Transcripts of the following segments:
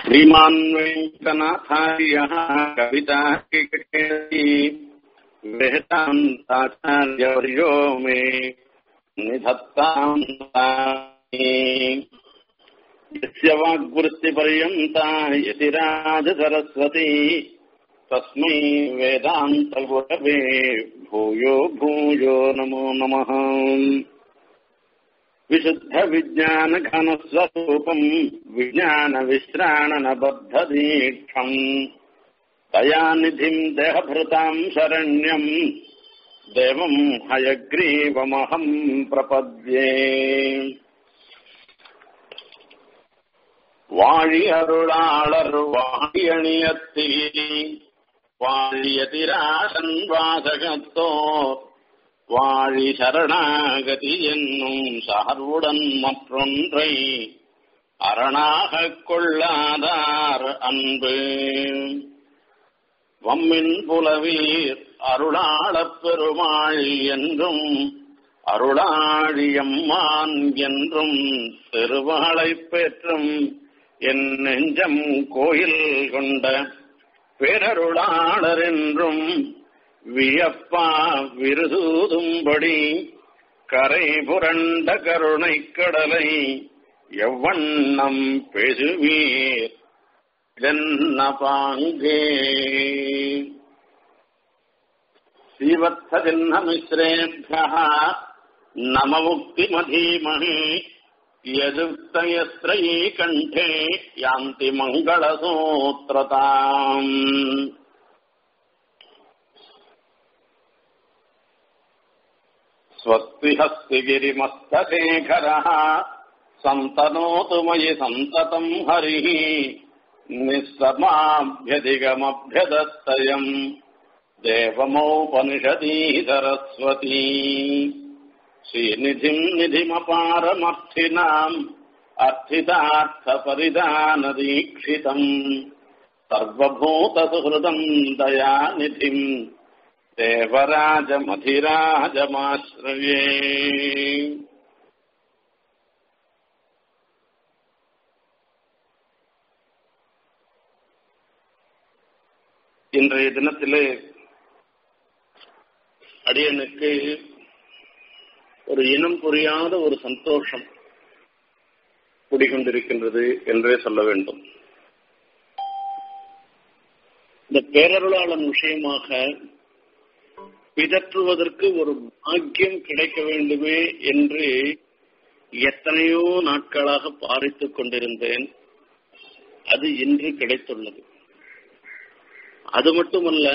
श्रीमान् वेङ्कटनाथार्यः कवितार्किकेति वेदान्ताचार्यवर्यो मे निधत्ताम् यस्य वाग्वृत्तिपर्यन्ता यतिराजसरस्वती तस्मै वेदान्तगुरवे भूयो भूयो नमो नमः विशुद्धविज्ञानघनस्वरूपम् विज्ञानविश्राणनबद्धदीक्षम् दयानिधिम् देहभृताम् शरण्यम् देवम् हयग्रीवमहम् प्रपद्ये வாழி அருளாளர் வாழியணியத்தி வாழியதிராசன் வாசகத்தோர் வாழி சரணாகதி என்னும் சார்வுடன் மற்றொன்றை அரணாகக் கொள்ளாதார் அன்பு வம்மின் புலவீர் அருளாளப் பெருமாள் என்றும் அருளாழியம்மான் என்றும் திருவாளைப் பெற்றும் என் நெஞ்சம் கோயில் கொண்ட பேரருளாளர் என்றும் வியப்பா விருதூதும்படி கரை புரண்ட கருணைக் கடலை எவ்வண்ணம் பெறுவீர் என்ன பாங்கே श्रीवत्सजिह्नमिश्रेभ्यः नममुक्तिमधीमहि यदुक्तयस्त्रयी कण्ठे यान्ति मङ्गलसूत्रताम् स्वस्ति हस्ति गिरिमस्तशेखरः सन्तनोतु मयि सन्ततम् हरिः निःसमाभ्यधिगमभ्यदत्तयम् देवमौपनिषदी सरस्वती श्रीनिधिम् निधिमपारमर्थिनाम् अर्थितार्थपरिदानदीक्षितम् सर्वभूतसुहृदम् दयानिधिम् देवराजमधिराजमाश्रये இன்றைய தினத்திலே அடியனுக்கு ஒரு இனம் புரியாத ஒரு சந்தோஷம் குடிகொண்டிருக்கின்றது என்றே சொல்ல வேண்டும் இந்த பேரருளாளன் விஷயமாக பிதற்றுவதற்கு ஒரு பாக்கியம் கிடைக்க வேண்டுமே என்று எத்தனையோ நாட்களாக பாரித்துக் கொண்டிருந்தேன் அது இன்று கிடைத்துள்ளது அது மட்டுமல்ல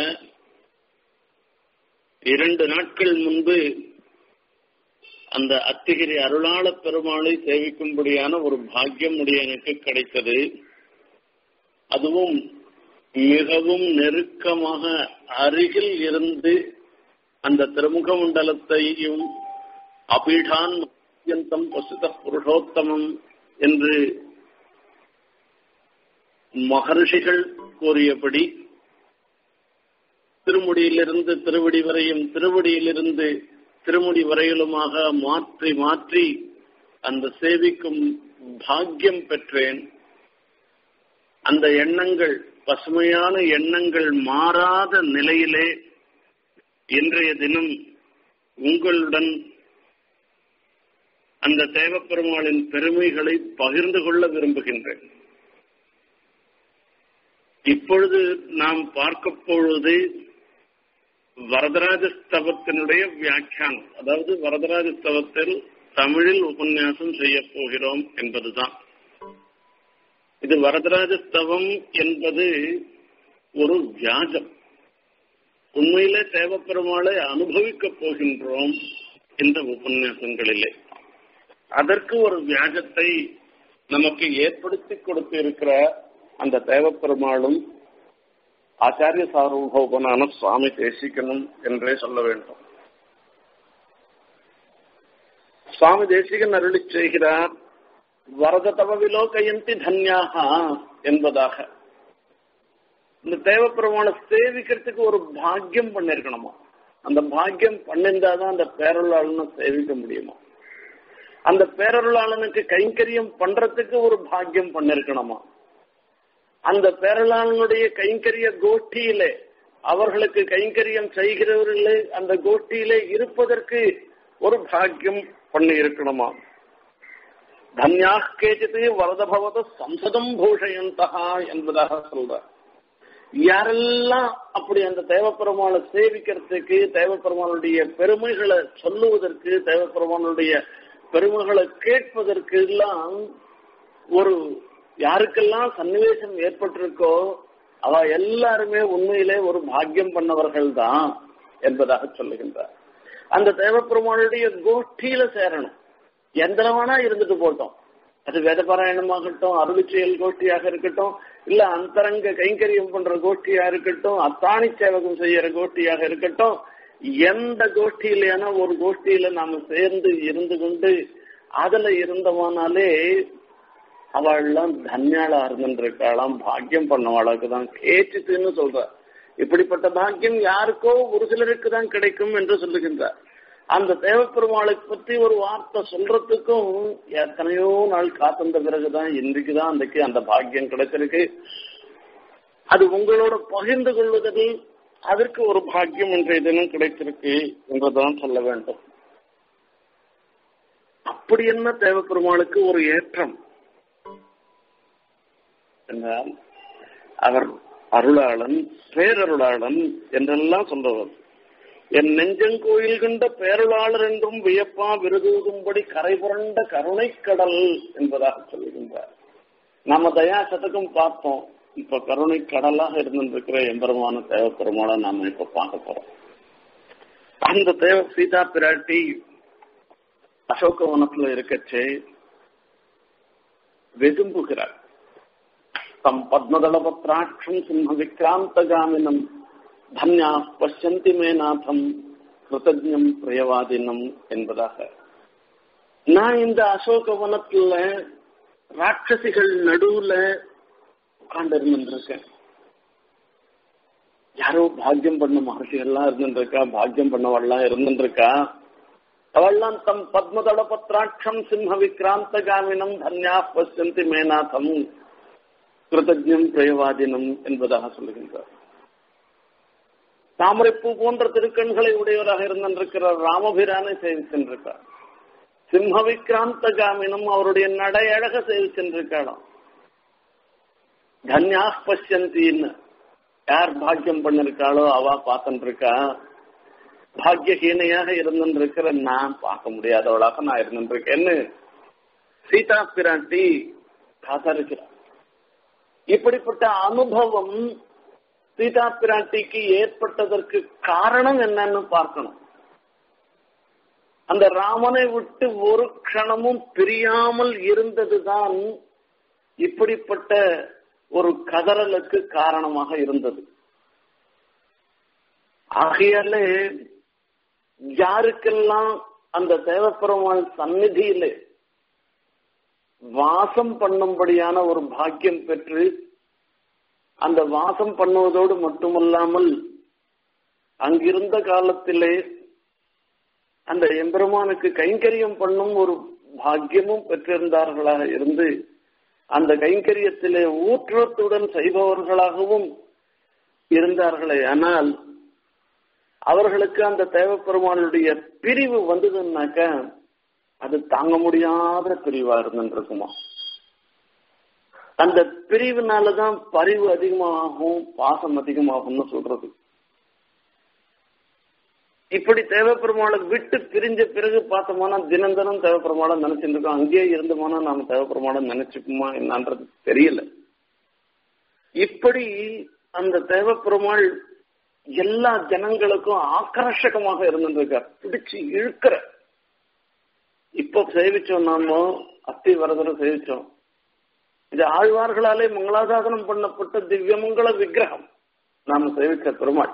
இரண்டு நாட்கள் முன்பு அந்த அத்திகிரி அருளாள பெருமாளை சேவிக்கும்படியான ஒரு பாக்கியம் உடைய எனக்கு கிடைத்தது அதுவும் மிகவும் நெருக்கமாக அருகில் இருந்து அந்த திருமுக மண்டலத்தையும் அபீடான் அத்தியந்தம் பசுத புருஷோத்தமம் என்று மகர்ஷிகள் கூறியபடி திருமுடியிலிருந்து திருவடி வரையும் திருவடியிலிருந்து திருமுடி வரையிலுமாக மாற்றி மாற்றி அந்த சேவிக்கும் பாக்கியம் பெற்றேன் அந்த எண்ணங்கள் பசுமையான எண்ணங்கள் மாறாத நிலையிலே இன்றைய தினம் உங்களுடன் அந்த தேவப்பெருமாளின் பெருமைகளை பகிர்ந்து கொள்ள விரும்புகின்றேன் இப்பொழுது நாம் பார்க்க பொழுது வரதராஜ ஸ்தவத்தினுடைய வியாக்கியானம் அதாவது வரதராஜ ஸ்தவத்தில் தமிழில் உபன்யாசம் செய்ய போகிறோம் என்பதுதான் இது வரதராஜ ஸ்தவம் என்பது ஒரு வியாஜம் உண்மையிலே தேவப்பெருமாளை அனுபவிக்கப் போகின்றோம் இந்த உபன்யாசங்களிலே அதற்கு ஒரு வியாஜத்தை நமக்கு ஏற்படுத்தி கொடுத்து இருக்கிற அந்த தேவப்பெருமாளும் ஆச்சாரிய சார்வபௌமனான சுவாமி தேசிகனும் என்றே சொல்ல வேண்டும் சுவாமி தேசிகன் அருளி செய்கிறார் வரத தவ விலோகயந்தி தன்யாகா என்பதாக இந்த தேவப்பெருமானை சேவிக்கிறதுக்கு ஒரு பாக்கியம் பண்ணிருக்கணுமா அந்த பாக்கியம் பண்ணிருந்தாதான் அந்த பேரொருளாளனை சேவிக்க முடியுமா அந்த பேரருளாளனுக்கு கைங்கரியம் பண்றதுக்கு ஒரு பாக்கியம் பண்ணிருக்கணுமா அந்த பேரலாளனுடைய கைங்கரிய கோஷ்டியிலே அவர்களுக்கு கைங்கரியம் செய்கிறவர்களே அந்த கோஷ்டியிலே இருப்பதற்கு ஒரு பாக்கியம் பண்ணி இருக்கணுமா தன்யா கேச்சித்து வரதபவத சம்சதம் பூஷயந்தா என்பதாக சொல்றார் யாரெல்லாம் அப்படி அந்த தேவப்பெருமாளை சேவிக்கிறதுக்கு தேவப்பெருமானுடைய பெருமைகளை சொல்லுவதற்கு தேவப்பெருமானுடைய பெருமைகளை கேட்பதற்கு எல்லாம் ஒரு யாருக்கெல்லாம் சன்னிவேசம் ஏற்பட்டிருக்கோ அவ எல்லாருமே உண்மையிலே ஒரு பாக்கியம் பண்ணவர்கள் தான் என்பதாக சொல்லுகின்றார் அந்த தேவப்பெருமானுடைய கோஷ்டியில சேரணும் எந்திரமானா இருந்துட்டு போட்டோம் அது வேதபாராயணமாகட்டும் அருளிச்செயல் கோஷ்டியாக இருக்கட்டும் இல்ல அந்தரங்க கைங்கரியம் பண்ற கோஷ்டியா இருக்கட்டும் அத்தாணி சேவகம் செய்யற கோஷ்டியாக இருக்கட்டும் எந்த கோஷ்டியிலான ஒரு கோஷ்டியில நாம சேர்ந்து இருந்து கொண்டு அதுல இருந்தோமானாலே அவள்லாம் தன்யாளா இருந்துருக்காளாம் பாக்கியம் பண்ணவாளுக்கு தான் கேட்டுன்னு சொல்ற இப்படிப்பட்ட பாக்கியம் யாருக்கோ ஒரு சிலருக்கு தான் கிடைக்கும் என்று சொல்லுகின்றார் அந்த தேவப்பெருமாளை பற்றி ஒரு வார்த்தை சொல்றதுக்கும் எத்தனையோ நாள் காத்திருந்த பிறகுதான் இன்றைக்குதான் அன்றைக்கு அந்த பாக்கியம் கிடைச்சிருக்கு அது உங்களோட பகிர்ந்து கொள்வதில் அதற்கு ஒரு பாக்கியம் இன்றைய தினம் கிடைத்திருக்கு என்றுதான் சொல்ல வேண்டும் அப்படி என்ன தேவப்பெருமாளுக்கு ஒரு ஏற்றம் என்றால் அவர் அருளாளன் பேரருளாளன் என்றெல்லாம் சொல்றவர் என் நெஞ்சங்கோயில் கண்ட பேரருளாளர் என்றும் வியப்பா விருதுகும்படி கரை புரண்ட கருணை கடல் என்பதாக சொல்லுகின்றார் நாம தயா சதகம் பார்த்தோம் இப்ப கருணை கடலாக இருந்திருக்கிற எம்பெருமான தேவப்பெருமாளை நாம இப்ப பார்க்க போறோம் அந்த தேவ சீதா பிராட்டி அசோகவனத்துல இருக்கச்சே வெதும்புகிறார் தம் பத்மதளபத்ராட்சம் சிம்ம விக்ராந்தகாமினம் தன்யா பசந்தி மேநாதம் கிருத்தஜம் பிரியவாதினம் என்பதாக நான் இந்த அசோகவனத்துல ராட்சசிகள் நடுவுல உட்கார்ந்து இருந்துருக்கேன் யாரோ பாக்கியம் பண்ண மகர்ஷிகள்லாம் இருந்துருக்கா பாக்கியம் பண்ணவள்லாம் இருந்துருக்கா அவள்லாம் தம் பத்மதள பத்ராட்சம் சிம்ம விக்ராந்த காமினம் தன்யா பசந்தி மேநாதம் கிருத்தஜம் பிரயவாதினம் என்பதாக சொல்லுகின்றார் தாமரைப்பூ போன்ற திருக்கண்களை உடையவராக இருந்திருக்கிறார் ராமபிரானை சேவிச்சென்றிருக்கார் சிம்ம விக்ராந்த காமினம் அவருடைய நடையழக சேவிச்சென்றிருக்காளாம் தன்யா பசந்தின்னு யார் பாக்கியம் பண்ணிருக்காளோ அவ பார்த்துருக்கா பாக்கியஹீனையாக இருந்திருக்கிற நான் பார்க்க முடியாதவளாக நான் இருந்திருக்கேன்னு சீதா பிராட்டி காத்திருக்கிறார் இப்படிப்பட்ட அனுபவம் சீதா பிராட்டிக்கு ஏற்பட்டதற்கு காரணம் என்னன்னு பார்க்கணும் அந்த ராமனை விட்டு ஒரு க்ஷணமும் பிரியாமல் இருந்ததுதான் இப்படிப்பட்ட ஒரு கதறலுக்கு காரணமாக இருந்தது ஆகையாலே யாருக்கெல்லாம் அந்த தேவப்பெருமாள் சந்நிதியில வாசம் பண்ணும்படியான ஒரு பாக்கியம் பெற்று அந்த வாசம் பண்ணுவதோடு மட்டுமல்லாமல் அங்கிருந்த காலத்திலே அந்த எம்பெருமானுக்கு கைங்கரியம் பண்ணும் ஒரு பாக்கியமும் பெற்றிருந்தார்களாக இருந்து அந்த கைங்கரியத்திலே ஊற்றத்துடன் செய்பவர்களாகவும் இருந்தார்களே ஆனால் அவர்களுக்கு அந்த தேவப்பெருமானுடைய பிரிவு வந்ததுன்னாக்க அது தாங்க முடியாத பிரிவா இருந்துருக்குமா அந்த பிரிவுனாலதான் பரிவு அதிகமாகும் பாசம் அதிகமாகும்னு சொல்றது இப்படி தேவப்பெருமாளை விட்டு பிரிஞ்ச பிறகு பார்த்தோம்னா தினம் தினம் தேவப்பெருமாளை நினைச்சிட்டு இருக்கோம் அங்கேயே இருந்தோம்னா நாம தேவப்பெருமாளை நினைச்சுக்குமா என்னன்றது தெரியல இப்படி அந்த தேவப்பெருமாள் எல்லா ஜனங்களுக்கும் ஆக்கர்ஷகமாக இருந்திருக்கார் பிடிச்சு இழுக்கிற இப்ப சேவிச்சோம் நாம அத்தி வரதரை சேவிச்சோம் இது ஆழ்வார்களாலே மங்களாசாசனம் பண்ணப்பட்ட திவ்யமங்கள விக்கிரகம் நாம சேவிச்ச பெருமாள்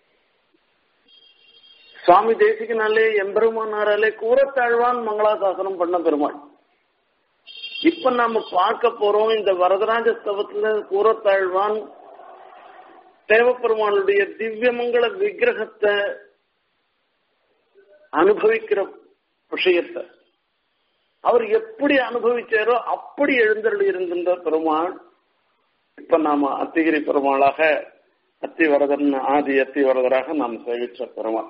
சுவாமி தேசிகனாலே எம்பெருமானாராலே கூறத்தாழ்வான் மங்களாசாசனம் பண்ண பெருமாள் இப்ப நாம பார்க்க போறோம் இந்த வரதராஜ ஸ்தவத்துல கூறத்தாழ்வான் தேவப்பெருமானுடைய திவ்யமங்கள விக்கிரகத்தை அனுபவிக்கிற விஷயத்தை அவர் எப்படி அனுபவிச்சாரோ அப்படி எழுந்தருள் இருக்கின்ற பெருமாள் இப்ப நாம அத்திகிரி பெருமாளாக அத்திவரதன் ஆதி அத்திவரதராக நாம் சேவிச்ச பெருமாள்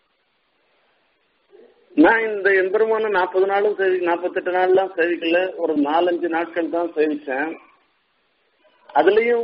நான் இந்த எம்பெருமான நாற்பது நாளும் சேவி நாற்பத்தெட்டு நாள்லாம் சேவிக்கல ஒரு நாலஞ்சு நாட்கள் தான் சேவிச்சேன் அதுலயும்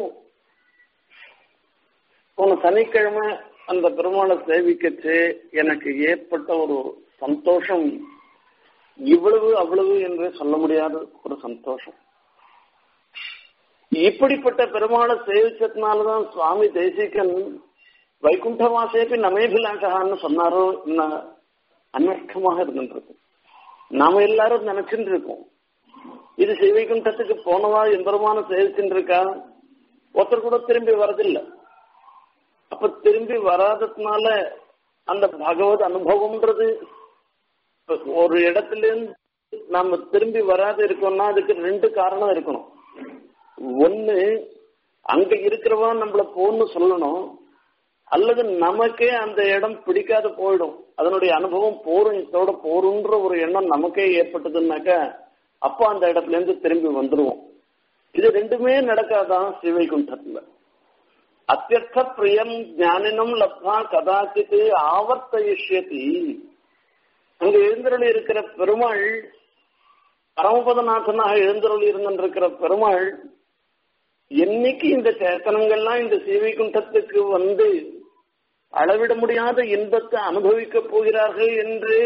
போன சனிக்கிழமை அந்த பெருமாளை சேவிக்கச்சு எனக்கு ஏற்பட்ட ஒரு சந்தோஷம் இவ்வளவு அவ்வளவு என்று சொல்ல முடியாத ஒரு சந்தோஷம் இப்படிப்பட்ட பெருமாளை சேவிச்சதுனாலதான் சுவாமி தேசிகன் வைகுண்டவாசேபி நமேபிலாஷகான்னு சொன்னாரோ என்ன அன்வர்த்தமாக இருந்துருக்கு நாம எல்லாரும் நினைச்சுட்டு இருக்கோம் இது சிவைகுண்டத்துக்கு போனவா எம்பெருமான சேவிச்சுட்டு இருக்கா ஒருத்தர் கூட திரும்பி வரதில்லை அப்ப திரும்பி வராததுனால அந்த பகவத் அனுபவம்ன்றது ஒரு இடத்துல இருந்து நாம திரும்பி வராது இருக்கோம்னா அதுக்கு ரெண்டு காரணம் இருக்கணும் ஒண்ணு அங்க இருக்கிறவா நம்மள போன்னு சொல்லணும் அல்லது நமக்கே அந்த இடம் பிடிக்காத போயிடும் அதனுடைய அனுபவம் போரும் இதோட போருன்ற ஒரு எண்ணம் நமக்கே ஏற்பட்டதுன்னாக்கா அப்போ அந்த இடத்துல இருந்து திரும்பி வந்துருவோம் இது ரெண்டுமே நடக்காதான் சிவைகுண்டத்துல அத்தியர்த்த பிரியம் ஞானினம் லப்தா கதாச்சித்து ஆவர்த்தயிஷ்யதி அங்க எழுந்தருளி இருக்கிற பெருமாள் பரமபதநாதனாக எழுந்தருளி இருந்திருக்கிற பெருமாள் என்னைக்கு இந்த சேத்தனங்கள்லாம் இந்த சீவைகுண்டத்துக்கு வந்து அளவிட முடியாத இன்பத்தை அனுபவிக்க போகிறார்கள் என்று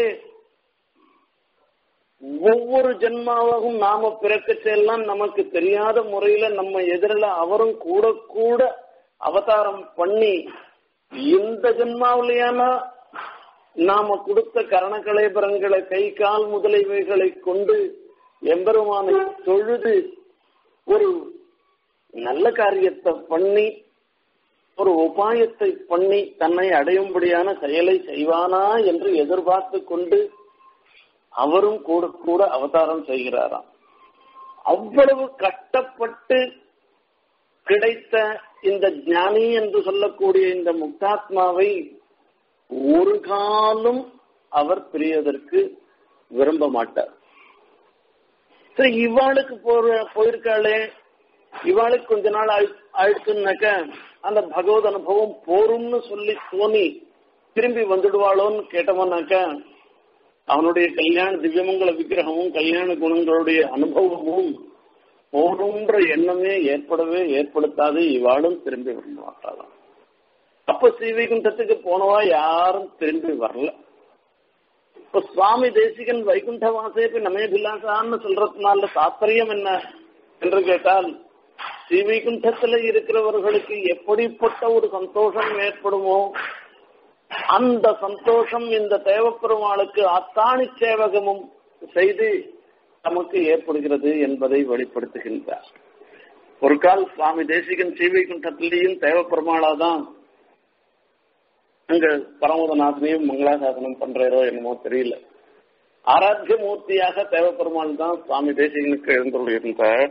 ஒவ்வொரு ஜென்மாவாகவும் நாம பிறக்கச்செல்லாம் நமக்கு தெரியாத முறையில நம்ம எதிரில அவரும் கூட கூட அவதாரம் பண்ணி இந்த ஜென்மாவிலையான நாம கொடுத்த கரணகலேபரங்களை கை கால் முதலியவைகளை கொண்டு எம்பெருமானை தொழுது ஒரு நல்ல காரியத்தை பண்ணி ஒரு உபாயத்தை பண்ணி தன்னை அடையும்படியான செயலை செய்வானா என்று எதிர்பார்த்து கொண்டு அவரும் கூட கூட அவதாரம் செய்கிறாராம் அவ்வளவு கஷ்டப்பட்டு கிடைத்த இந்த ஞானி என்று சொல்லக்கூடிய இந்த முக்தாத்மாவை ஒரு காலம் அவர் பிரியதற்கு விரும்ப மாட்டார் சரி இவாளுக்கு போற போயிருக்காளே இவாளுக்கு கொஞ்ச நாள் ஆயிடுச்சுன்னாக்க அந்த பகவத் அனுபவம் போரும்னு சொல்லி தோணி திரும்பி வந்துடுவாளோன்னு கேட்டவனாக்க அவனுடைய கல்யாண திவ்யமங்கல விக்கிரகமும் கல்யாண குணங்களுடைய அனுபவமும் போருன்ற எண்ணமே ஏற்படவே ஏற்படுத்தாது இவாளும் திரும்பி வர மாட்டாளாம் அப்ப ஸ்ரீவைகுண்டத்துக்கு போனவா யாரும் திரும்பி வரல இப்ப சுவாமி தேசிகன் வைகுண்ட வாசேபி நமேபிலாசான்னு சொல்றதுனால தாற்பயம் என்ன என்று கேட்டால் ஸ்ரீவைகுண்டத்துல இருக்கிறவர்களுக்கு எப்படிப்பட்ட ஒரு சந்தோஷம் ஏற்படுமோ அந்த சந்தோஷம் இந்த தேவப்பெருமாளுக்கு அத்தாணி சேவகமும் செய்து நமக்கு ஏற்படுகிறது என்பதை வெளிப்படுத்துகின்றார் ஒரு கால் சுவாமி தேசிகன் ஸ்ரீவைகுண்டத்திலேயும் தேவப்பெருமாளாதான் அங்க பரமோதநாதனையும் மங்களாசாசனம் பண்றாரோ என்னமோ தெரியல ஆராத்திய மூர்த்தியாக தேவப்பெருமாள் தான் சுவாமி தேசிகனுக்கு எழுந்துள்ள இருந்தார்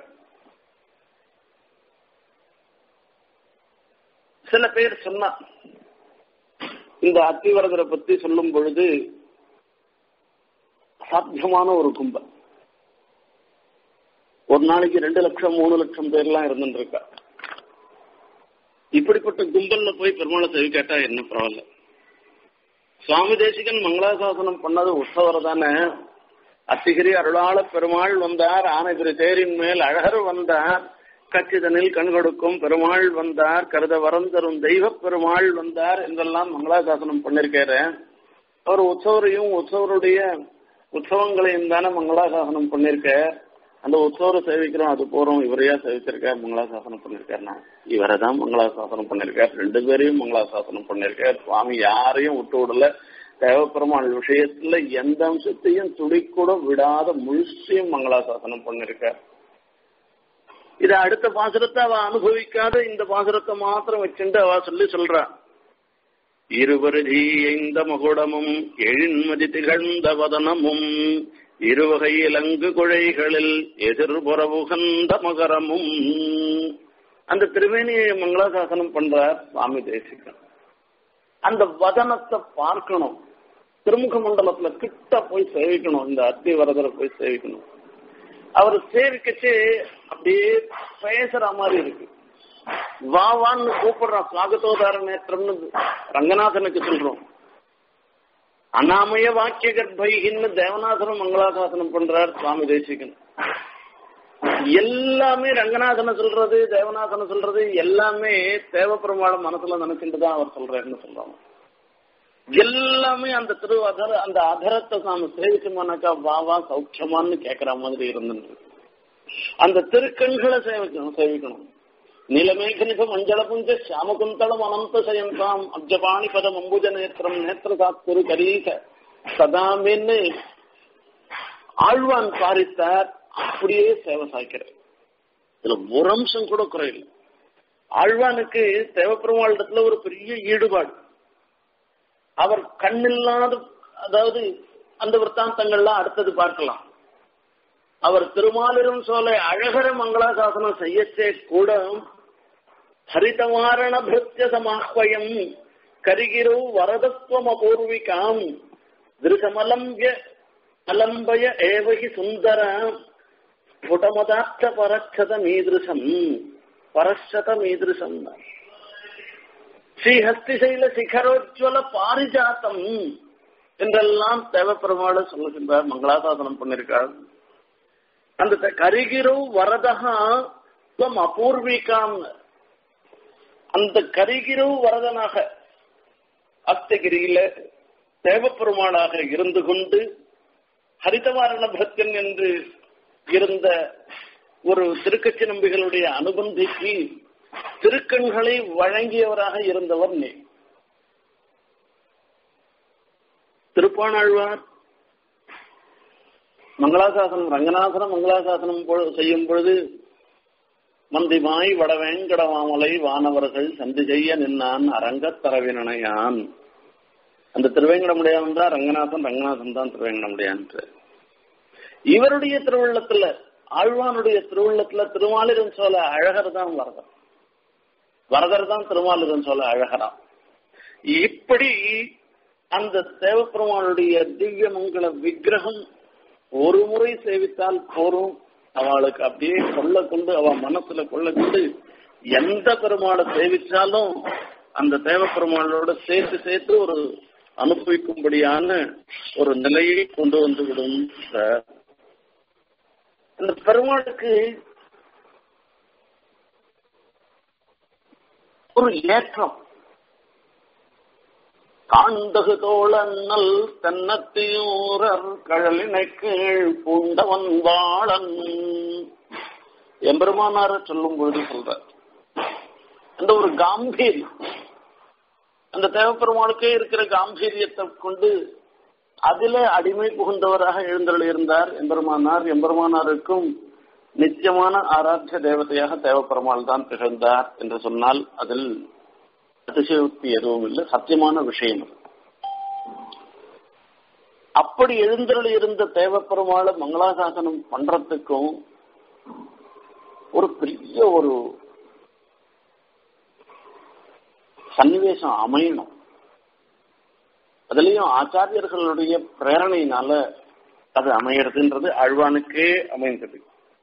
சில பேர் சொன்னா இந்த அத்திவரதரை பத்தி சொல்லும் பொழுது சாத்தியமான ஒரு கும்பல் ஒரு நாளைக்கு ரெண்டு லட்சம் மூணு லட்சம் பேர்லாம் இருந்துருக்கா இப்படிப்பட்ட கும்பல்ல போய் பெருமாளை செவி கேட்டா என்ன பரவாயில்ல சுவாமி தேசிகன் மங்களாசாசனம் பண்ணது உற்சவர் தானே அத்திகிரி அருளாள பெருமாள் வந்தார் ஆனகிரி தேரின் மேல் அழகர் வந்தார் கச்சிதனில் கண்கொடுக்கும் பெருமாள் வந்தார் கருத வரம் தரும் தெய்வ பெருமாள் வந்தார் என்றெல்லாம் மங்களாசாசனம் பண்ணிருக்காரு அவர் உற்சவரையும் உற்சவருடைய உற்சவங்களையும் தானே மங்களாசாசனம் பண்ணிருக்க அந்த உற்சவரை சேவிக்கிறோம் அது போறோம் இவரையா சேவிச்சிருக்கார் மங்களாசாசனம் பண்ணிருக்காருனா இவரை தான் மங்களாசாசனம் பண்ணிருக்கார் ரெண்டு பேரையும் மங்களாசாசனம் பண்ணிருக்கார் சுவாமி யாரையும் விட்டு விடல தேவப்பெருமாள் விஷயத்துல எந்த அம்சத்தையும் துடிக்கூட விடாத முழுசையும் மங்களாசாசனம் பண்ணிருக்கார் இத அடுத்த பாசுரத்தை அவ அனுபவிக்காத இந்த பாசுரத்தை மாத்திரம் வச்சுட்டு அவ சொல்லி சொல்றா இருவருதி எந்த மகுடமும் எழின்மதி திகழ்ந்த வதனமும் இருவகை இலங்கு குழைகளில் எதிர்புறவுகந்த மகரமும் அந்த திருவேணியை மங்களாசாசனம் பண்றார் சுவாமி தேசிகன் அந்த வதனத்தை பார்க்கணும் திருமுக மண்டலத்துல கிட்ட போய் சேவிக்கணும் இந்த அத்தி வரதரை போய் சேவிக்கணும் அவர் சேவிக்கச்சு அப்படியே பேசுற மாதிரி இருக்கு வா வான்னு கூப்பிடுறான் சுவாகத்தோதார நேத்திரம்னு ரங்கநாதனுக்கு சொல்றோம் அனாமய வாக்கிய கர்ப்பைகின்னு தேவநாதனும் மங்களாசாசனம் பண்றார் சுவாமி தேசிகன் எல்லாமே ரங்கநாதனை சொல்றது தேவநாதனை சொல்றது எல்லாமே தேவப்பெருமாள் மனசுல நினைச்சுட்டு தான் அவர் சொல்றாருன்னு சொல்றாங்க எல்லாமே அந்த திரு அதர அந்த அதரத்தை நாம சேவிச்சோம்னாக்கா வா வா சௌக்கியமான்னு கேட்கிற மாதிரி இருந்துட்டு அந்த திருக்கண்களை சேவிக்கணும் சேவிக்கணும் நீலமேகனிக மஞ்சள புஞ்ச சியாமகுந்தளம் அனந்த சயந்தாம் அப்ஜபாணி பதம் அம்புஜ நேத்திரம் நேத்திர சாத்திரு கரீக சதாமின்னு ஆழ்வான் பாரித்தார் அப்படியே சேவை சாய்க்கிறார் இதுல ஒரு அம்சம் கூட குறையில்லை ஆழ்வானுக்கு தேவப்பெருமாளிடத்துல ஒரு பெரிய ஈடுபாடு அவர் கண்ணில்லாத அதாவது அந்த விற்த்தாந்தங்கள்லாம் அடுத்தது பார்க்கலாம் அவர் திருமாலிரும் சோலை அழகர மங்களாசாசனம் செய்யச்சே கூட ஹரிதவாரண பிருத்திய சமாஹ்வயம் கரிகிரு வரதத்துவம் அபூர்விகாம் திருஷமலம்பிய அலம்பய ஏவகி சுந்தர ஸ்புடமதார்த்த பரச்சத மீதிருஷம் பரச்சத மீதிருஷம் ஸ்ரீஹஸ்திசைல சிகரோஜ்வல பாரிஜாத்தம் என்றெல்லாம் தேவப்பெருமாள் சொல்லுகின்றார் மங்களாசாசனம் பண்ணிருக்கார் அந்த கரிகிரு வரதகா துவம் அபூர்விகாம் அந்த கரிகிரு வரதனாக அஸ்தகிரியில தேவப்பெருமாளாக இருந்து கொண்டு ஹரிதவாரண பக்தன் என்று இருந்த ஒரு திருக்கட்சி நம்பிகளுடைய அனுபந்திக்கு திருக்கண்களை வழங்கியவராக இருந்தவர் நீ திருப்பாணாழ்வார் மங்களாசாசனம் ரங்கநாதனம் மங்களாசாசனம் செய்யும் பொழுது மந்திமாய் வடவேங்கடவாமலை வானவர்கள் சந்தி செய்ய நின்னான் அரங்கத் தரவினையான் அந்த திருவேங்கடமுடையான் தான் ரங்கநாதன் ரங்கநாதன் தான் திருவேங்கடமுடையான் இவருடைய திருவுள்ளத்துல ஆழ்வானுடைய திருவுள்ளத்துல திருமாலிரன் சோழ அழகர் தான் வரதர் வரதர் தான் திருமாலிரன் சோழ அழகரா இப்படி அந்த தேவப்பெருமானுடைய திவ்ய மங்கள விக்கிரகம் ஒரு முறை சேவித்தால் போரும் அவளுக்கு அப்படியே கொள்ள கொண்டு அவ மனசுல கொள்ள கொண்டு எந்த பெருமாளை சேவிச்சாலும் அந்த தேவ பெருமாளோட சேர்த்து சேர்த்து ஒரு அனுபவிக்கும்படியான ஒரு நிலையை கொண்டு வந்து விடும் அந்த பெருமாளுக்கு ஒரு ஏற்றம் காண்டகு தோழன்னல் தென்னத்தியூரர் கழலினை கீழ் பூண்டவன் வாழன் எம்பெருமானார சொல்லும் பொழுது சொல்ற அந்த ஒரு காம்பீரியம் அந்த தேவப்பெருமாளுக்கே இருக்கிற காம்பீரியத்தை கொண்டு அதில அடிமை புகுந்தவராக எழுந்தருள் இருந்தார் எம்பெருமானார் எம்பெருமானாருக்கும் நித்தியமான ஆராத்திய தேவதையாக தேவப்பெருமாள் தான் திகழ்ந்தார் என்று சொன்னால் அதில் அதிசயோக்தி எதுவும் இல்லை சத்தியமான விஷயம் அப்படி எழுந்தருள் இருந்த தேவப்பெருமாளை மங்களாசாசனம் பண்றதுக்கும் ஒரு பெரிய ஒரு சன்னிவேசம் அமையணும் அதுலயும் ஆச்சாரியர்களுடைய பிரேரணையினால அது அமையறதுன்றது அழ்வானுக்கே அமைந்தது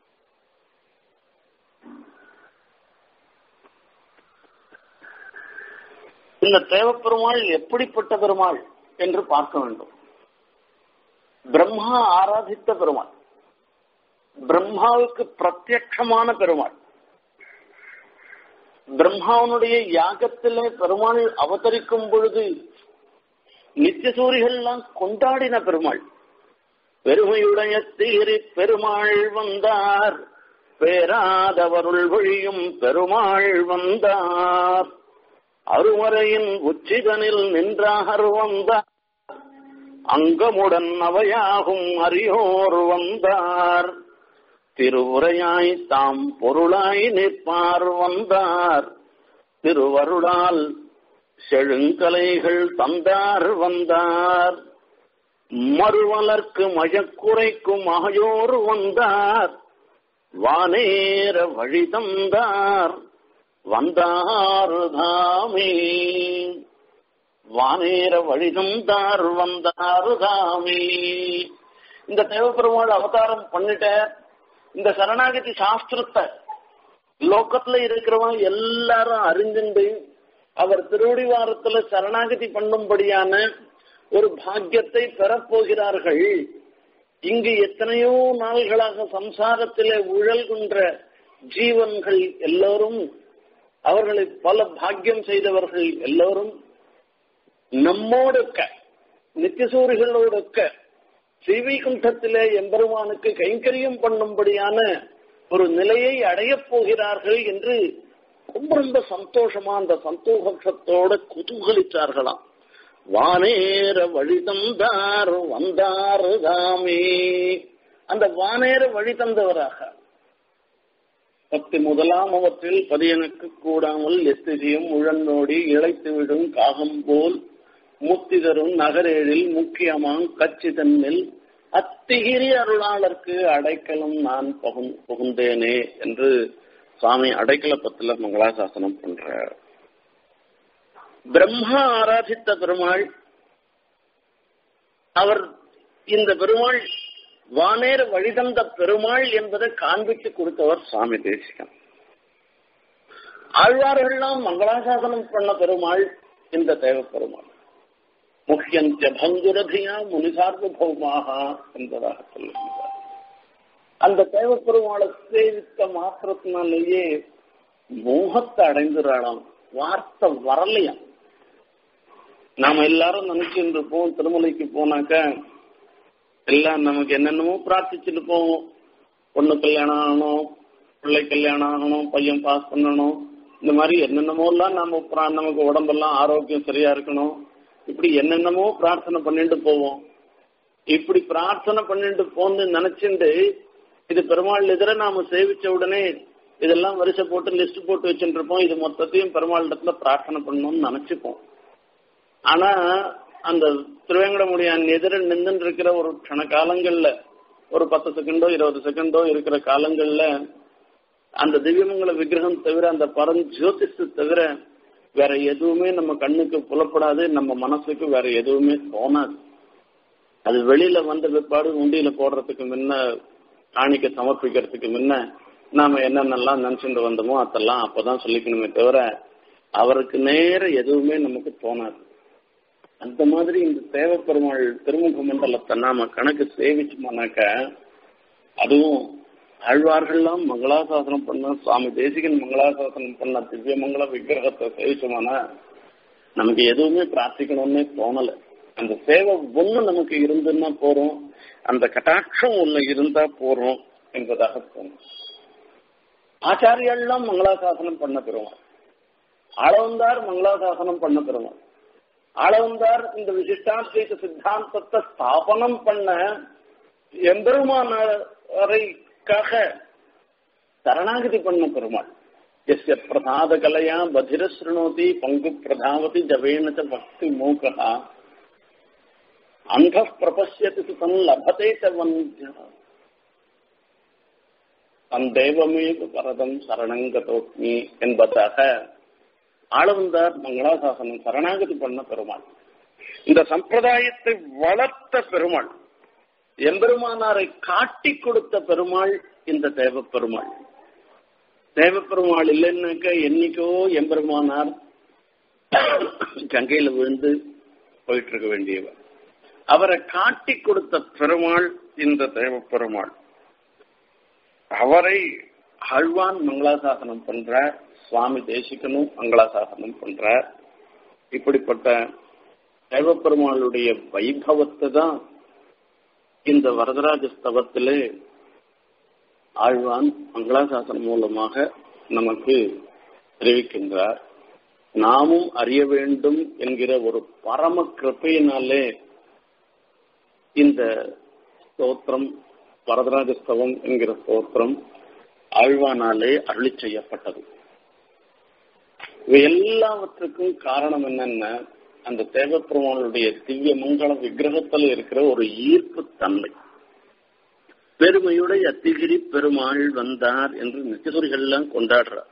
இந்த தேவப்பெருமாள் எப்படிப்பட்ட பெருமாள் என்று பார்க்க வேண்டும் பிரம்மா ஆராதித்த பெருமாள் பிரம்மாவுக்கு பிரத்யட்சமான பெருமாள் பிரம்மாவனுடைய யாகத்திலே பெருமாள் அவதரிக்கும் பொழுது நித்தியசூரிகள்லாம் கொண்டாடின பெருமாள் பெருமையுடைய தீரி பெருமாள் வந்தார் பேராதவருள் வழியும் பெருமாள் வந்தார் அருமறையின் உச்சிதனில் நின்றார் வந்தார் அங்கமுடன் அவையாகும் அரியோர் வந்தார் திருவுரையாய் தாம் பொருளாய் நிற்பார் வந்தார் திருவருளால் செழுங்கலைகள் தந்தார் வந்தார் மறுவலர்க்கு மழக்குறைக்கும் ஆயோர் வந்தார் வானேர வழி தந்தார் வந்தார் தாமே வானேர வழி தந்தார் வந்தார் தாமே இந்த தேவப்பெருமாள் அவதாரம் பண்ணிட்ட இந்த சரணாகதி சாஸ்திரத்தை லோக்கத்துல இருக்கிறவன் எல்லாரும் அறிஞ்சுண்டு அவர் திருவடிவாரத்துல சரணாகதி பண்ணும்படியான ஒரு பாக்கியத்தை பெறப்போகிறார்கள் இங்கு எத்தனையோ நாள்களாக சம்சாரத்திலே உழல்கின்ற ஜீவன்கள் எல்லோரும் அவர்களை பல பாக்கியம் செய்தவர்கள் எல்லோரும் நம்மோடொக்க நித்தியசூரிகளோடொக்க ஸ்ரீவைகுண்டத்திலே எம்பெருமானுக்கு கைங்கரியம் பண்ணும்படியான ஒரு நிலையை அடையப் போகிறார்கள் என்று ரொம்ப ரொம்ப சந்தோஷமா அந்த சந்தோஷத்தோட குதூகலித்தார்களாம் வானேர வழி தந்தார் வந்தார் தாமே அந்த வானேர வழி தந்தவராக பத்து முதலாம் அவற்றில் பதியனுக்கு கூடாமல் எத்திரியும் முழந்தோடி இழைத்து விடும் காகம் போல் முத்திதரும் நகரேழில் முக்கியமாம் கச்சி தன்னில் அத்திகிரி அருளாளருக்கு அடைக்கலம் நான் புகுந் புகுந்தேனே என்று சுவாமி அடைக்கலப்பத்துல மங்களாசாசனம் பண்ற பிரம்மா ஆராதித்த பெருமாள் அவர் இந்த பெருமாள் வானேர வழிதந்த பெருமாள் என்பதை காண்பித்து கொடுத்தவர் சுவாமி தேசிகன் ஆழ்வார்கள்லாம் மங்களாசாசனம் பண்ண பெருமாள் இந்த தேவ பெருமாள் முக்கியந்த பங்குரதியா முனிசார்வபௌமாக என்பதாக சொல்லுகிறார் அந்த தேவ பெருமாளை சேவித்த மாத்திரத்தினாலேயே மோகத்தை அடைந்துறாளாம் வார்த்தை வரலையாம் நாம எல்லாரும் நினைச்சுட்டு இருப்போம் திருமலைக்கு போனாக்க எல்லாம் நமக்கு என்னென்னமோ பிரார்த்திச்சுட்டு போவோம் பொண்ணு கல்யாணம் ஆகணும் பிள்ளை கல்யாணம் ஆகணும் பையன் பாஸ் பண்ணணும் இந்த மாதிரி என்னென்னமோ எல்லாம் நம்ம பிரா- நமக்கு உடம்பெல்லாம் ஆரோக்கியம் சரியா இருக்கணும் இப்படி என்னென்னமோ பிரார்த்தனை பண்ணிட்டு போவோம் இப்படி பிரார்த்தனை பண்ணிட்டு போன்னு நினைச்சுட்டு இது பெருமாள் எதிர நாம சேவிச்ச உடனே இதெல்லாம் வரிசை போட்டு லிஸ்ட் போட்டு வச்சுட்டு இருப்போம் இது மொத்தத்தையும் பெருமாள் இடத்துல பிரார்த்தனை பண்ணணும்னு நினைச்சுப்போம் ஆனா அந்த திருவேங்கடமுடியான் எதிர நின்று இருக்கிற ஒரு க்ஷண காலங்கள்ல ஒரு பத்து செகண்டோ இருபது செகண்டோ இருக்கிற காலங்கள்ல அந்த திவ்யமங்கல விக்கிரகம் தவிர அந்த பரஞ்சோதிஷு தவிர வேற எதுவுமே நம்ம கண்ணுக்கு புலப்படாது நம்ம மனசுக்கு வேற எதுவுமே தோணாது அது வெளியில வந்த பிற்பாடு உண்டியில போடுறதுக்கு முன்ன காணிக்க சமர்ப்பிக்கிறதுக்கு முன்ன நாம என்னென்னலாம் நினைச்சுட்டு வந்தோமோ அதெல்லாம் அப்பதான் சொல்லிக்கணுமே தவிர அவருக்கு நேர எதுவுமே நமக்கு தோணாது அந்த மாதிரி இந்த தேவப்பெருமாள் திருமுக மண்டலத்தை நாம கணக்கு சேவிச்சோம்னாக்க அதுவும் ஆழ்வார்கள்லாம் மங்களாசாசனம் பண்ண சுவாமி தேசிகன் மங்களாசாசனம் பண்ண திவ்ய மங்கள விக்கிரகத்தை சேவிச்சோம்னா நமக்கு எதுவுமே பிரார்த்திக்கணும்னே தோணல அந்த சேவை ஒண்ணு நமக்கு இருந்துன்னா போறோம் அந்த கட்டாட்சம் ஒண்ணு இருந்தா போறோம் என்பதாக தோணும் ஆச்சாரியெல்லாம் மங்களாசாசனம் பண்ண பெறுவார் ஆளவந்தார் மங்களாசாசனம் பண்ண பெறுவார் ஆளவந்தார் இந்த விசிஷ்டாத்வைத சித்தாந்தத்தை ஸ்தாபனம் பண்ண எம்பெருமானரைக்காக சரணாகதி பண்ண பெருமாள் எஸ்ய பிரசாத கலையா பதிர ஸ்ருணோதி பங்கு பிரதாவதி ஜவேன ச பக்தி மூகா அந்த பிரபசியதி சுதம் லபதே ச வந்தியா தந்தேவமேது பரதம் சரணங்கதோக்மி என்பதாக ஆளவந்தார் மங்களாசாசனம் சரணாகதி பண்ண பெருமாள் இந்த சம்பிரதாயத்தை வளர்த்த பெருமாள் எம்பெருமானாரை காட்டி கொடுத்த பெருமாள் இந்த தேவ பெருமாள் தேவ பெருமாள் இல்லைன்னாக்க என்னைக்கோ எம்பெருமானார் கங்கையில விழுந்து போயிட்டு இருக்க வேண்டியவர் அவரை காட்டி கொடுத்த பெருமாள் இந்த தேவ பெருமாள் அவரை ஆழ்வான் மங்களாசாசனம் பண்றார் சுவாமி தேசிகனும் மங்களாசாசனம் பண்றார் இப்படிப்பட்ட தேவப்பெருமாளுடைய வைபவத்தை தான் இந்த வரதராஜ ஸ்தவத்திலே ஆழ்வான் மங்களாசாசனம் மூலமாக நமக்கு தெரிவிக்கின்றார் நாமும் அறிய வேண்டும் என்கிற ஒரு பரம கிருப்பையினாலே இந்த ஸ்தோத்திரம் வரதராஜ ஸ்தவம் என்கிற ஸ்தோத்திரம் ஆழ்வானாலே அருளி செய்யப்பட்டது இவை எல்லாவற்றுக்கும் காரணம் என்னன்னா அந்த தேவப்பெருமானுடைய திவ்ய மங்கள விக்கிரகத்தில் இருக்கிற ஒரு ஈர்ப்பு தன்மை பெருமையுடைய அத்திகிரி பெருமாள் வந்தார் என்று நித்தியசூரிகள் எல்லாம் கொண்டாடுறார்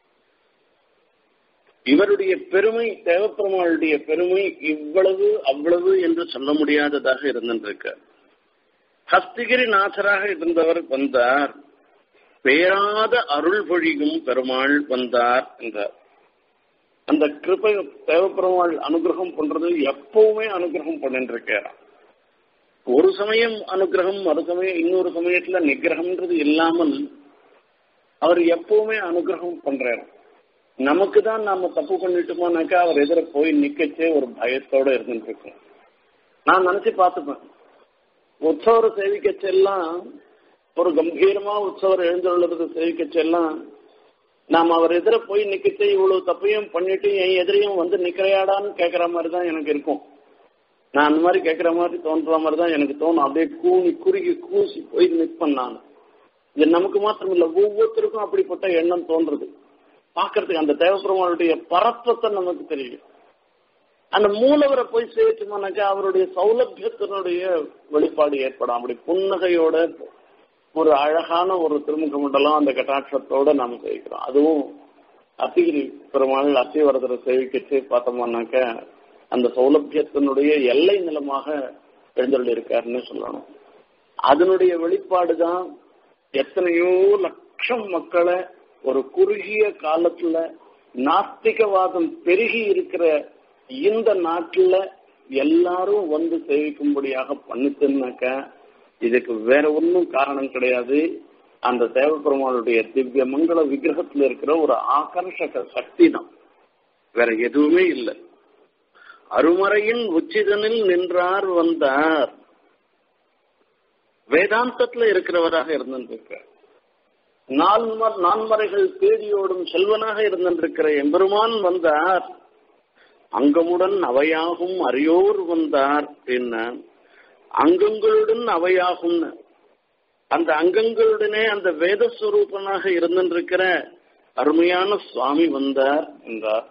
இவருடைய பெருமை தேவப்பெருமாளுடைய பெருமை இவ்வளவு அவ்வளவு என்று சொல்ல முடியாததாக இருந்திருக்க ஹஸ்திகிரி நாசராக இருந்தவர் வந்தார் பேராத அருள் பொழியும் பெருமாள் வந்தார் என்றார் அந்த கிருபை தேவப்பெருமாள் அனுகிரகம் பண்றது எப்பவுமே அனுகிரகம் பண்ணிட்டு இருக்கிறார் ஒரு சமயம் அனுகிரகம் மறு சமயம் இன்னொரு சமயத்துல நிகிரகம்ன்றது இல்லாமல் அவர் எப்பவுமே அனுகிரகம் பண்றாரு நமக்கு தான் நாம தப்பு பண்ணிட்டோமோனாக்கா அவர் எதிர போய் நிக்கச்சே ஒரு பயத்தோட இருந்துட்டு இருக்கோம் நான் நினைச்சு பார்த்துப்பேன் உற்சவரை சேவிக்கச்செல்லாம் ஒரு கம்பீரமா உற்சவர் எழுந்துள்ளது சேவிக்கச்செல்லாம் நாம் அவர் எதிர போய் நிக்கச்சே இவ்வளவு தப்பையும் பண்ணிட்டு என் எதிரையும் வந்து நிக்கிறையாடான்னு கேட்கற மாதிரி தான் எனக்கு இருக்கும் நான் அந்த மாதிரி கேட்கற மாதிரி தோன்ற மாதிரி தான் எனக்கு தோணும் அப்படியே கூணி குறுகி கூசி போய் நிற்பேன் நான் இது நமக்கு மாத்திரம் இல்ல ஒவ்வொருத்தருக்கும் அப்படிப்பட்ட எண்ணம் தோன்றது பாக்குறதுக்கு அந்த தேவபெருமானுடைய பரத்வத்தை நமக்கு தெரியும் அந்த மூலவரை போய் சேர்த்துமானாக்கா அவருடைய சௌலபியத்தினுடைய வெளிப்பாடு ஏற்படும் அப்படி புன்னகையோட ஒரு அழகான ஒரு திருமுக மண்டலம் அந்த கட்டாட்சத்தோட நாம சேவிக்கிறோம் அதுவும் அத்திகிரி பெருமாள் அத்திவரதரை சேவிக்கச்சு பார்த்தோம்னாக்க அந்த சௌலபியத்தினுடைய எல்லை நிலமாக எழுந்தருள் இருக்காருன்னு சொல்லணும் அதனுடைய வெளிப்பாடு தான் எத்தனையோ லட்சம் மக்களை ஒரு குறுகிய காலத்துல நாஸ்திகவாதம் பெருகி இருக்கிற இந்த நாட்டுல எல்லாரும் வந்து சேவிக்கும்படியாக பண்ணிச்சுன்னாக்க இதுக்கு வேற ஒன்றும் காரணம் கிடையாது அந்த தேவப்பெருமானுடைய திவ்ய மங்கள விக்கிரகத்துல இருக்கிற ஒரு ஆகர்ஷக சக்தி தான் வேற எதுவுமே இல்லை அருமறையின் உச்சிதனில் நின்றார் வந்தார் வேதாந்தத்துல இருக்கிறவராக இருந்திருக்கிறார் நான்மர் நான்மறைகள் தேடியோடும் செல்வனாக இருந்திருக்கிற எம்பெருமான் வந்தார் அங்கமுடன் அவையாகும் அரியோர் வந்தார் என்ன அங்கங்களுடன் அவையாகும் அந்த அங்கங்களுடனே அந்த வேதஸ்வரூபனாக இருந்திருக்கிற அருமையான சுவாமி வந்தார் என்றார்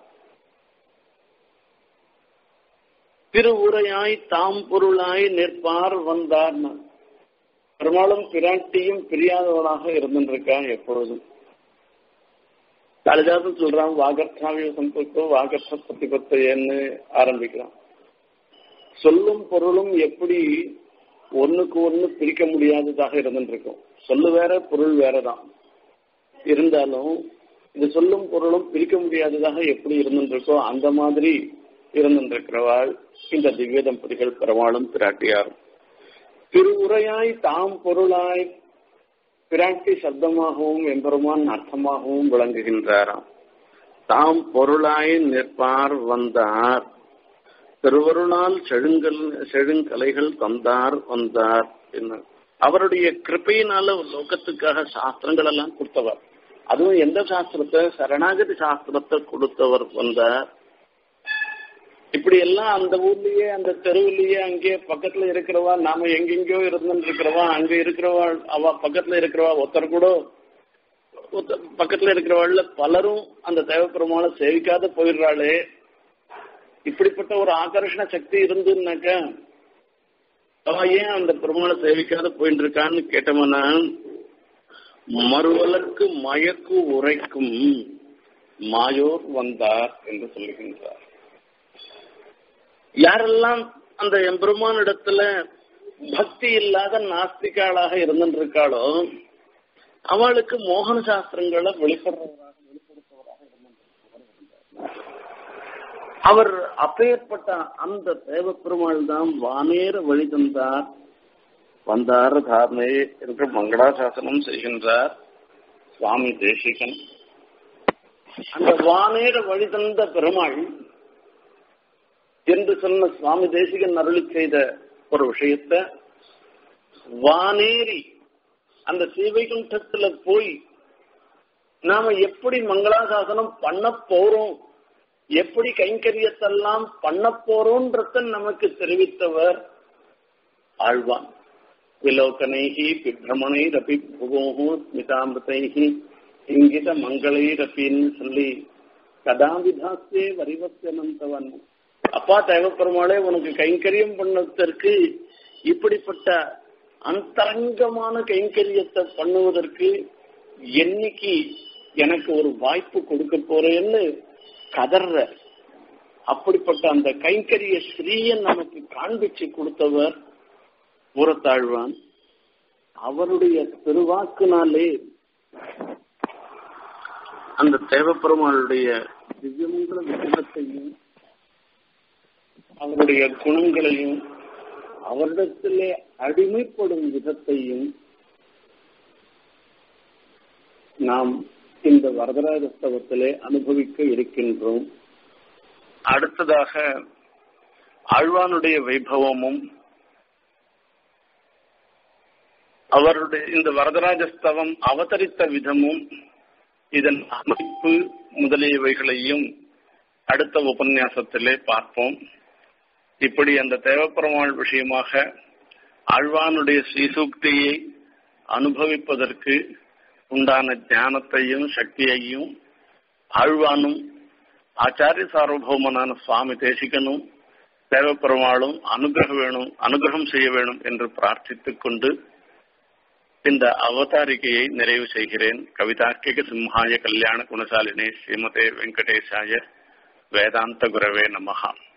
திருவுரையாய் தாம் பொருளாய் நிற்பார் வந்தார் பெரும்பாலும் பிராட்டியும் பிரியாதவனாக இருந்திருக்கான் எப்பொழுதும் காளிதாசன் சொல்றான் வாகர்த்தாவிய சம்பத்தோ வாகர்த்த பிரதிபத்தையன்னு ஆரம்பிக்கிறான் சொல்லும் பொருளும் எப்படி ஒண்ணுக்கு ஒண்ணு பிரிக்க முடியாததாக இருந்துருக்கும் சொல்லு வேற பொருள் வேறதான் இருந்தாலும் இது சொல்லும் பொருளும் பிரிக்க முடியாததாக எப்படி இருந்துருக்கோ அந்த மாதிரி இருந்திருக்கிறவாள் இந்த திவ்ய தம்பதிகள் பெருமாளும் பிராட்டியாரும் திருவுரையாய் தாம் பொருளாய் பிராட்டி சப்தமாகவும் எம்பெருமான் அர்த்தமாகவும் விளங்குகின்றாராம் தாம் பொருளாய் நிற்பார் வந்தார் திருவருளால் செழுங்கல் செழுங்கலைகள் தந்தார் வந்தார் என்ன அவருடைய கிருப்பையினால லோகத்துக்காக சாஸ்திரங்கள் எல்லாம் கொடுத்தவர் அதுவும் எந்த சாஸ்திரத்தை சரணாகதி சாஸ்திரத்தை கொடுத்தவர் வந்தார் இப்படி எல்லாம் அந்த ஊர்லயே அந்த தெருவுலயே அங்கே பக்கத்துல இருக்கிறவா நாம எங்கெங்கயோ இருந்துட்டு இருக்கிறவா அங்க இருக்கிறவா அவ பக்கத்துல இருக்கிறவா ஒருத்தர் கூட பக்கத்துல இருக்கிறவாள்ல பலரும் அந்த தேவப்பெருமாளை சேவிக்காத போயிடுறாளே இப்படிப்பட்ட ஒரு ஆகர்ஷண சக்தி இருந்துன்னாக்க அவ ஏன் அந்த பெருமாளை சேவிக்காத போயிட்டு இருக்கான்னு கேட்டோம்னா மறுவலர்க்கு மயக்கு உரைக்கும் மாயோர் வந்தார் என்று சொல்லுகின்றார் யாரெல்லாம் அந்த எம்பெருமான் இடத்துல பக்தி இல்லாத நாஸ்திகாளாக இருந்துருக்காளோ அவளுக்கு மோகன சாஸ்திரங்களை வெளிப்படுறவராக வெளிப்படுத்துவராக இருந்திருக்கிறவர் அவர் அப்பேற்பட்ட அந்த தேவ பெருமாள் தான் வானேற வழி தந்தார் வந்தார் தார்மே என்று மங்களாசாசனம் செய்கின்றார் சுவாமி தேசிகன் அந்த வானேற வழி தந்த பெருமாள் என்று சொன்ன சுவாமி தேசிகன் அருளி செய்த ஒரு விஷயத்த வானேறி அந்த ஸ்ரீவைகுண்டத்துல போய் நாம எப்படி மங்களாசாசனம் பண்ண போறோம் எப்படி கைங்கரியத்தெல்லாம் பண்ண போறோன்றத நமக்கு தெரிவித்தவர் ஆழ்வான் விலோகனைகி பிப்ரமணைரபி புகோஹோ ஸ்மிதாமிருதைகி இங்கித மங்களைரப்பின்னு சொல்லி கதாவிதாஸ்தே வரிவத்தியனந்தவன் அப்பா தேவப்பெருமாளே உனக்கு கைங்கரியம் பண்ணதற்கு இப்படிப்பட்ட அந்தரங்கமான கைங்கரியத்தை பண்ணுவதற்கு என்னைக்கு எனக்கு ஒரு வாய்ப்பு கொடுக்க போறேன்னு கதற அப்படிப்பட்ட அந்த கைங்கரிய ஸ்ரீயன் நமக்கு காண்பிச்சு கொடுத்தவர் ஊரத்தாழ்வான் அவருடைய திருவாக்குனாலே அந்த தேவப்பெருமாளுடைய திவ்யமங்கல விக்கிரகத்தையும் அவருடைய குணங்களையும் அவரிடத்திலே அடிமைப்படும் விதத்தையும் நாம் இந்த வரதராஜஸ்தவத்திலே அனுபவிக்க இருக்கின்றோம் அடுத்ததாக ஆழ்வானுடைய வைபவமும் அவருடைய இந்த வரதராஜஸ்தவம் அவதரித்த விதமும் இதன் அமைப்பு முதலியவைகளையும் அடுத்த உபன்யாசத்திலே பார்ப்போம் இப்படி அந்த தேவப்பெருமாள் விஷயமாக ஆழ்வானுடைய ஸ்ரீசூக்தியை அனுபவிப்பதற்கு உண்டான ஞானத்தையும் சக்தியையும் ஆழ்வானும் ஆச்சாரிய சார்வபௌமனான சுவாமி தேசிகனும் தேவப்பெருமாளும் அனுகிரக வேணும் அனுகிரகம் செய்ய வேணும் என்று பிரார்த்தித்துக் கொண்டு இந்த அவதாரிகையை நிறைவு செய்கிறேன் கவிதார்க்கிக சிம்ஹாய கல்யாண குணசாலினே ஸ்ரீமதே வெங்கடேசாய வேதாந்த குரவே நமகா